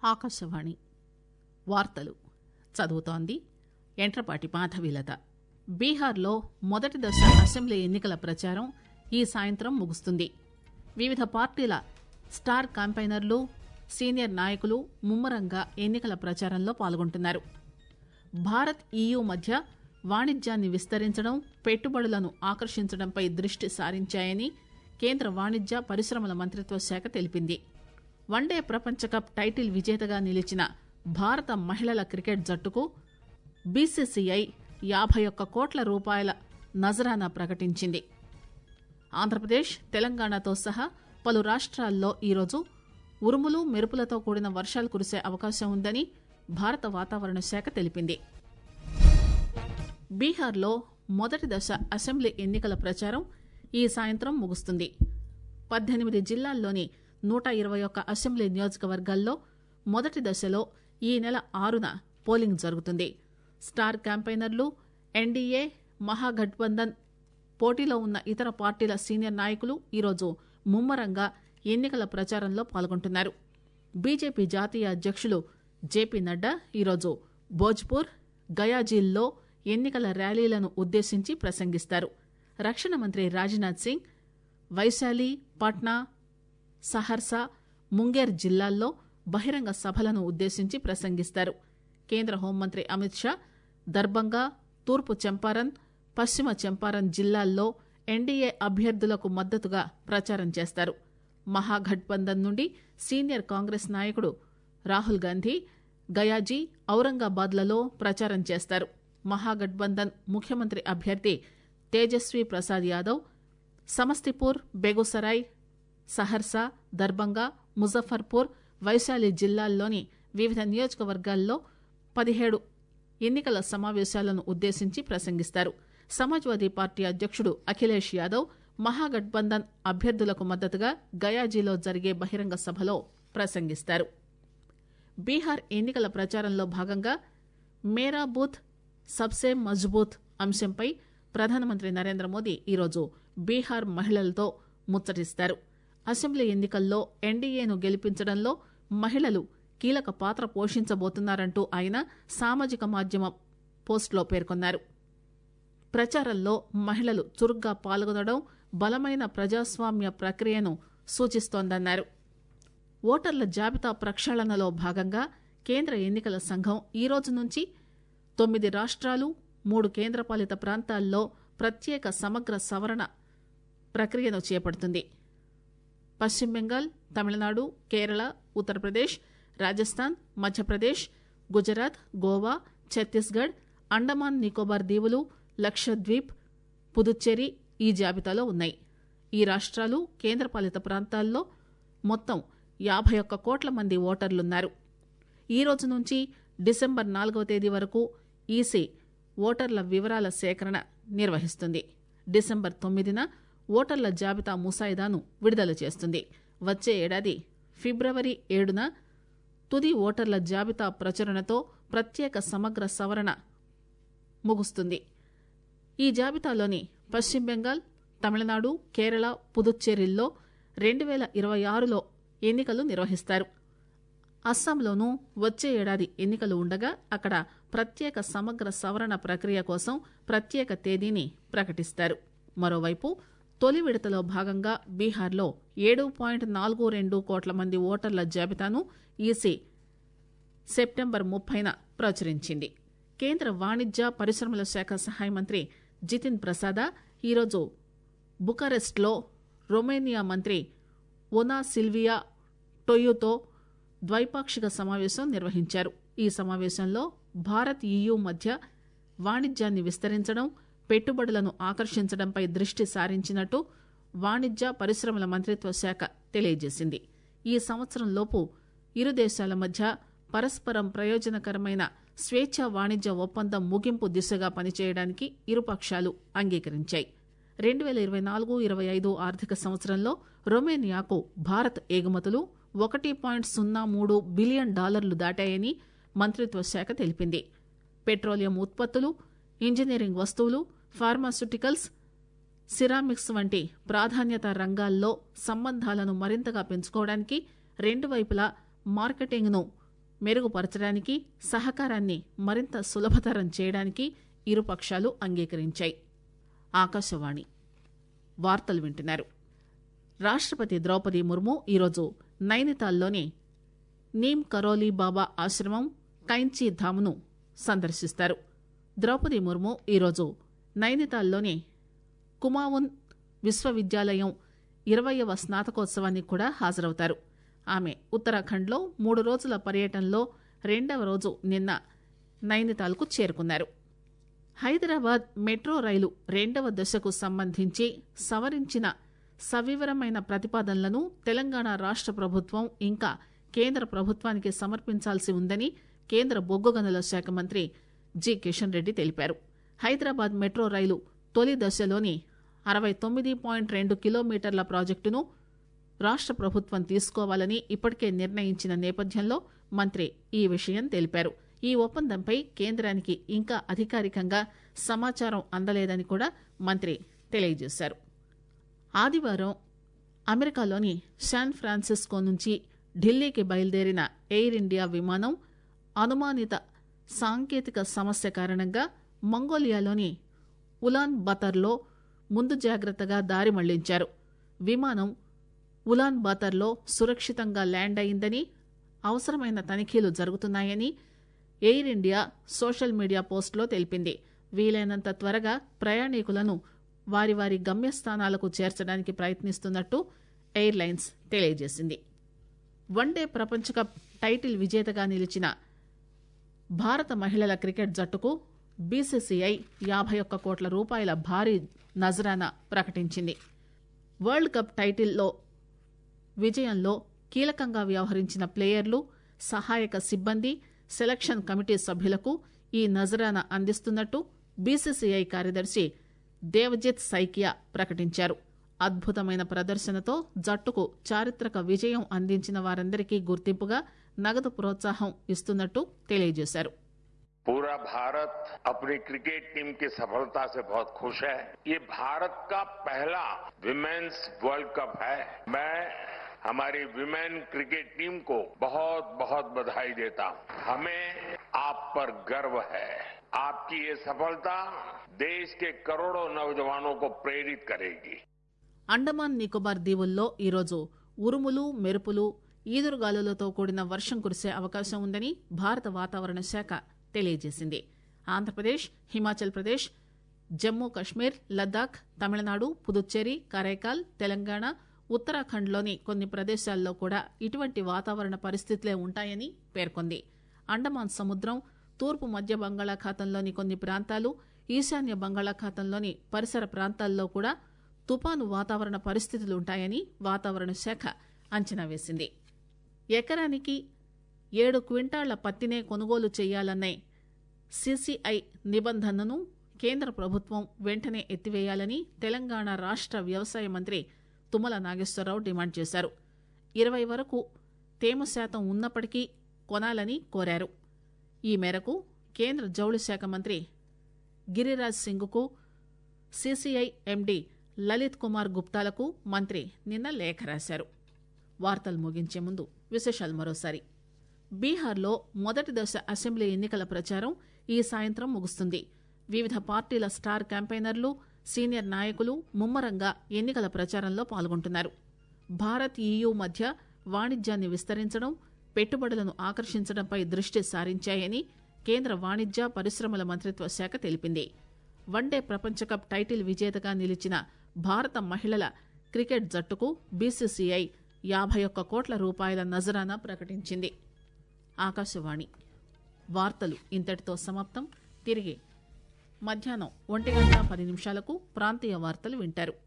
ఆకాశవాణి వార్తలు చదువుతోంది ఎంట్రపాటి మాధవీలత బీహార్లో మొదటి దశ అసెంబ్లీ ఎన్నికల ప్రచారం ఈ సాయంత్రం ముగుస్తుంది వివిధ పార్టీల స్టార్ క్యాంపైనర్లు సీనియర్ నాయకులు ముమ్మరంగా ఎన్నికల ప్రచారంలో పాల్గొంటున్నారు భారత్ ఈయూ మధ్య వాణిజ్యాన్ని విస్తరించడం పెట్టుబడులను ఆకర్షించడంపై దృష్టి సారించాయని కేంద్ర వాణిజ్య పరిశ్రమల మంత్రిత్వ శాఖ తెలిపింది వన్డే ప్రపంచ కప్ టైటిల్ విజేతగా నిలిచిన భారత మహిళల క్రికెట్ జట్టుకు బీసీసీఐ యాభై ఒక్క కోట్ల రూపాయల నజరానా ప్రకటించింది ఆంధ్రప్రదేశ్ తెలంగాణతో సహా పలు రాష్ట్రాల్లో ఈరోజు ఉరుములు మెరుపులతో కూడిన వర్షాలు కురిసే అవకాశం ఉందని భారత వాతావరణ శాఖ తెలిపింది బీహార్లో మొదటి దశ అసెంబ్లీ ఎన్నికల ప్రచారం ఈ సాయంత్రం ముగుస్తుంది పద్దెనిమిది జిల్లాల్లోని నూట ఇరవై ఒక్క అసెంబ్లీ నియోజకవర్గాల్లో మొదటి దశలో ఈ నెల ఆరున పోలింగ్ జరుగుతుంది స్టార్ క్యాంపైనర్లు ఎన్డీఏ మహాగఠబంధన్ పోటీలో ఉన్న ఇతర పార్టీల సీనియర్ నాయకులు ఈరోజు ముమ్మరంగా ఎన్నికల ప్రచారంలో పాల్గొంటున్నారు బీజేపీ జాతీయ అధ్యక్షులు జేపీ నడ్డా ఈరోజు భోజ్పూర్ గయాజీల్లో ఎన్నికల ర్యాలీలను ఉద్దేశించి ప్రసంగిస్తారు రక్షణ మంత్రి రాజ్నాథ్ సింగ్ వైశాలి పాట్నా సహర్సా ముంగేర్ జిల్లాల్లో బహిరంగ సభలను ఉద్దేశించి ప్రసంగిస్తారు కేంద్ర హోంమంత్రి అమిత్ షా దర్బంగా తూర్పు చంపారన్ పశ్చిమ చంపారన్ జిల్లాల్లో ఎన్డీఏ అభ్యర్థులకు మద్దతుగా ప్రచారం చేస్తారు మహాగఠబంధన్ నుండి సీనియర్ కాంగ్రెస్ నాయకుడు రాహుల్ గాంధీ గయాజీ ఔరంగాబాద్లలో ప్రచారం చేస్తారు మహాగఠబంధన్ ముఖ్యమంత్రి అభ్యర్థి తేజస్వీ ప్రసాద్ యాదవ్ సమస్తిపూర్ బెగుసరాయ్ సహర్సా దర్బంగా ముజఫర్పూర్ వైశాలి జిల్లాల్లోని వివిధ నియోజకవర్గాల్లో పదిహేడు ఎన్నికల సమావేశాలను ఉద్దేశించి ప్రసంగిస్తారు సమాజ్వాదీ పార్టీ అధ్యక్షుడు అఖిలేష్ యాదవ్ మహాగఠబంధన్ అభ్యర్థులకు మద్దతుగా గయాజీలో జరిగే బహిరంగ సభలో ప్రసంగిస్తారు బీహార్ ఎన్నికల ప్రచారంలో భాగంగా మేరా బూత్ సబ్సే మజ్బూత్ అంశంపై ప్రధానమంత్రి నరేంద్ర మోదీ ఈరోజు బీహార్ మహిళలతో ముచ్చటిస్తారు అసెంబ్లీ ఎన్నికల్లో ఎన్డీఏను గెలిపించడంలో మహిళలు కీలక పాత్ర పోషించబోతున్నారంటూ ఆయన సామాజిక మాధ్యమ పోస్టులో పేర్కొన్నారు ప్రచారంలో మహిళలు చురుగ్గా పాల్గొనడం బలమైన ప్రజాస్వామ్య ప్రక్రియను సూచిస్తోందన్నారు ఓటర్ల జాబితా ప్రక్షాళనలో భాగంగా కేంద్ర ఎన్నికల సంఘం ఈ రోజు నుంచి తొమ్మిది రాష్ట్రాలు మూడు కేంద్రపాలిత ప్రాంతాల్లో ప్రత్యేక సమగ్ర సవరణ ప్రక్రియను చేపడుతుంది పశ్చిమ బెంగాల్ తమిళనాడు కేరళ ఉత్తరప్రదేశ్ రాజస్థాన్ మధ్యప్రదేశ్ గుజరాత్ గోవా ఛత్తీస్గఢ్ అండమాన్ నికోబార్ దీవులు లక్షద్వీప్ పుదుచ్చేరి ఈ జాబితాలో ఉన్నాయి ఈ రాష్ట్రాలు కేంద్రపాలిత ప్రాంతాల్లో మొత్తం యాభై ఒక్క కోట్ల మంది ఓటర్లున్నారు ఈ రోజు నుంచి డిసెంబర్ నాలుగవ తేదీ వరకు ఈసీ ఓటర్ల వివరాల సేకరణ నిర్వహిస్తుంది డిసెంబర్ తొమ్మిదిన ఓటర్ల జాబితా ముసాయిదాను విడుదల చేస్తుంది వచ్చే ఏడాది ఫిబ్రవరి ఏడున తుది ఓటర్ల జాబితా ప్రచురణతో ప్రత్యేక సమగ్ర సవరణ ముగుస్తుంది ఈ జాబితాలోని పశ్చిమ బెంగాల్ తమిళనాడు కేరళ పుదుచ్చేరిల్లో రెండు వేల ఇరవై ఆరులో ఎన్నికలు నిర్వహిస్తారు అస్సాంలోనూ వచ్చే ఏడాది ఎన్నికలు ఉండగా అక్కడ ప్రత్యేక సమగ్ర సవరణ ప్రక్రియ కోసం ప్రత్యేక తేదీని ప్రకటిస్తారు మరోవైపు తొలి విడతలో భాగంగా బీహార్లో ఏడు పాయింట్ నాలుగు రెండు కోట్ల మంది ఓటర్ల జాబితాను ఈసీ సెప్టెంబర్ ముప్పైన ప్రచురించింది కేంద్ర వాణిజ్య పరిశ్రమల శాఖ సహాయ మంత్రి జితిన్ ప్రసాద ఈరోజు బుకారెస్ట్లో రొమేనియా మంత్రి ఒనా సిల్వియా టొయ్యుతో ద్వైపాక్షిక సమావేశం నిర్వహించారు ఈ సమావేశంలో భారత్ ఈయూ మధ్య వాణిజ్యాన్ని విస్తరించడం పెట్టుబడులను ఆకర్షించడంపై దృష్టి సారించినట్టు వాణిజ్య పరిశ్రమల మంత్రిత్వ శాఖ తెలియజేసింది ఈ సంవత్సరంలోపు ఇరు దేశాల మధ్య పరస్పరం ప్రయోజనకరమైన స్వేచ్ఛ వాణిజ్య ఒప్పందం ముగింపు దిశగా పనిచేయడానికి ఇరుపక్షాలు అంగీకరించాయి రెండు వేల ఇరవై నాలుగు ఇరవై ఐదు ఆర్థిక సంవత్సరంలో రొమేనియాకు భారత్ ఎగుమతులు ఒకటి పాయింట్ సున్నా మూడు బిలియన్ డాలర్లు దాటాయని మంత్రిత్వ శాఖ తెలిపింది పెట్రోలియం ఉత్పత్తులు ఇంజనీరింగ్ వస్తువులు ఫార్మాస్యూటికల్స్ సిరామిక్స్ వంటి ప్రాధాన్యత రంగాల్లో సంబంధాలను మరింతగా పెంచుకోవడానికి రెండు వైపులా మార్కెటింగ్ను మెరుగుపరచడానికి సహకారాన్ని మరింత సులభతరం చేయడానికి ఇరు పక్షాలు అంగీకరించాయి ఆకాశవాణి వార్తలు వింటున్నారు రాష్ట్రపతి ద్రౌపది ముర్ము ఈరోజు నైనితాల్లోని నీమ్ కరోలీ బాబా ఆశ్రమం కైంచీ ధామ్ను సందర్శిస్తారు ద్రౌపది ముర్ము ఈరోజు నైనితాల్లోని కుమావున్ విశ్వవిద్యాలయం ఇరవయవ స్నాతకోత్సవానికి కూడా హాజరవుతారు ఆమె ఉత్తరాఖండ్లో మూడు రోజుల పర్యటనలో రెండవ రోజు నిన్న నైనితాల్కు చేరుకున్నారు హైదరాబాద్ మెట్రో రైలు రెండవ దశకు సంబంధించి సవరించిన సవివరమైన ప్రతిపాదనలను తెలంగాణ రాష్ట్ర ప్రభుత్వం ఇంకా కేంద్ర ప్రభుత్వానికి సమర్పించాల్సి ఉందని కేంద్ర బొగ్గు గనుల శాఖ మంత్రి జి కిషన్ రెడ్డి తెలిపారు హైదరాబాద్ మెట్రో రైలు తొలి దశలోని అరవై తొమ్మిది పాయింట్ రెండు కిలోమీటర్ల ప్రాజెక్టును రాష్ట్ర ప్రభుత్వం తీసుకోవాలని ఇప్పటికే నిర్ణయించిన నేపథ్యంలో మంత్రి ఈ విషయం తెలిపారు ఈ ఒప్పందంపై కేంద్రానికి ఇంకా అధికారికంగా సమాచారం అందలేదని కూడా మంత్రి తెలియజేశారు ఆదివారం అమెరికాలోని శాన్ ఫ్రాన్సిస్కో నుంచి ఢిల్లీకి బయలుదేరిన ఎయిర్ ఇండియా విమానం అనుమానిత సాంకేతిక సమస్య కారణంగా మంగోలియాలోని ఉలాన్ బతర్లో ముందు జాగ్రత్తగా దారి మళ్లించారు విమానం ఉలాన్ బాతర్లో సురక్షితంగా ల్యాండ్ అయిందని అవసరమైన తనిఖీలు జరుగుతున్నాయని ఎయిర్ ఇండియా సోషల్ మీడియా పోస్టులో తెలిపింది వీలైనంత త్వరగా ప్రయాణికులను వారి వారి గమ్యస్థానాలకు చేర్చడానికి ప్రయత్నిస్తున్నట్టు ఎయిర్లైన్స్ తెలియజేసింది వన్డే ప్రపంచ కప్ టైటిల్ విజేతగా నిలిచిన భారత మహిళల క్రికెట్ జట్టుకు బీసీసీఐ యాభై ఒక్క కోట్ల రూపాయల భారీ నజరానా ప్రకటించింది వరల్డ్ కప్ టైటిల్లో విజయంలో కీలకంగా వ్యవహరించిన ప్లేయర్లు సహాయక సిబ్బంది సెలక్షన్ కమిటీ సభ్యులకు ఈ నజరానా అందిస్తున్నట్టు బీసీసీఐ కార్యదర్శి దేవజిత్ సైకియా ప్రకటించారు అద్భుతమైన ప్రదర్శనతో జట్టుకు చారిత్రక విజయం అందించిన వారందరికీ గుర్తింపుగా నగదు ప్రోత్సాహం ఇస్తున్నట్టు తెలియజేశారు पूरा भारत अपनी क्रिकेट टीम की सफलता से बहुत खुश है ये भारत का पहला विमेन्स वर्ल्ड कप है मैं हमारी विमेन क्रिकेट टीम को बहुत बहुत बधाई देता हूं हमें आप पर गर्व है आपकी ये सफलता देश के करोड़ों नौजवानों को प्रेरित करेगी అండమాన్ నికోబార్ దీవుల్లో ఈరోజు ఉరుములు మెరుపులు ఈదురుగాలులతో కూడిన వర్షం కురిసే అవకాశం ఉందని భారత వాతావరణ శాఖ తెలియజేసింది ఆంధ్రప్రదేశ్ హిమాచల్ ప్రదేశ్ జమ్మూ కశ్మీర్ లద్దాఖ్ తమిళనాడు పుదుచ్చేరి కరైకాల్ తెలంగాణ ఉత్తరాఖండ్లోని కొన్ని ప్రదేశాల్లో కూడా ఇటువంటి వాతావరణ పరిస్థితులే ఉంటాయని పేర్కొంది అండమాన్ సముద్రం తూర్పు మధ్య బంగాళాఖాతంలోని కొన్ని ప్రాంతాలు ఈశాన్య బంగాళాఖాతంలోని పరిసర ప్రాంతాల్లో కూడా తుపాను వాతావరణ పరిస్థితులుంటాయని వాతావరణ శాఖ అంచనా వేసింది ఎకరానికి ఏడు క్వింటాళ్ల పత్తినే కొనుగోలు చేయాలనే సిసిఐ నిబంధనను కేంద్ర ప్రభుత్వం వెంటనే ఎత్తివేయాలని తెలంగాణ రాష్ట వ్యవసాయ మంత్రి తుమ్మల నాగేశ్వరరావు డిమాండ్ చేశారు ఇరవై వరకు తేమ శాతం ఉన్నప్పటికీ కొనాలని కోరారు ఈ మేరకు కేంద్ర జౌళి శాఖ మంత్రి గిరిరాజ్ సింగ్కు సిసిఐ ఎండి లలిత్ కుమార్ గుప్తాలకు మంత్రి నిన్న లేఖ రాశారు వార్తలు ముగించే ముందు విశేషాలు మరోసారి బీహార్లో మొదటి దశ అసెంబ్లీ ఎన్నికల ప్రచారం ఈ సాయంత్రం ముగుస్తుంది వివిధ పార్టీల స్టార్ క్యాంపెయినర్లు సీనియర్ నాయకులు ముమ్మరంగా ఎన్నికల ప్రచారంలో పాల్గొంటున్నారు భారత్ ఈయూ మధ్య వాణిజ్యాన్ని విస్తరించడం పెట్టుబడులను ఆకర్షించడంపై దృష్టి సారించాయని కేంద్ర వాణిజ్య పరిశ్రమల మంత్రిత్వ శాఖ తెలిపింది వన్డే ప్రపంచ కప్ టైటిల్ విజేతగా నిలిచిన భారత మహిళల క్రికెట్ జట్టుకు బీసీసీఐ యాభై ఒక్క కోట్ల రూపాయల నజరానా ప్రకటించింది ఆకాశవాణి వార్తలు ఇంతటితో సమాప్తం తిరిగి మధ్యాహ్నం ఒంటి గంట పది నిమిషాలకు ప్రాంతీయ వార్తలు వింటారు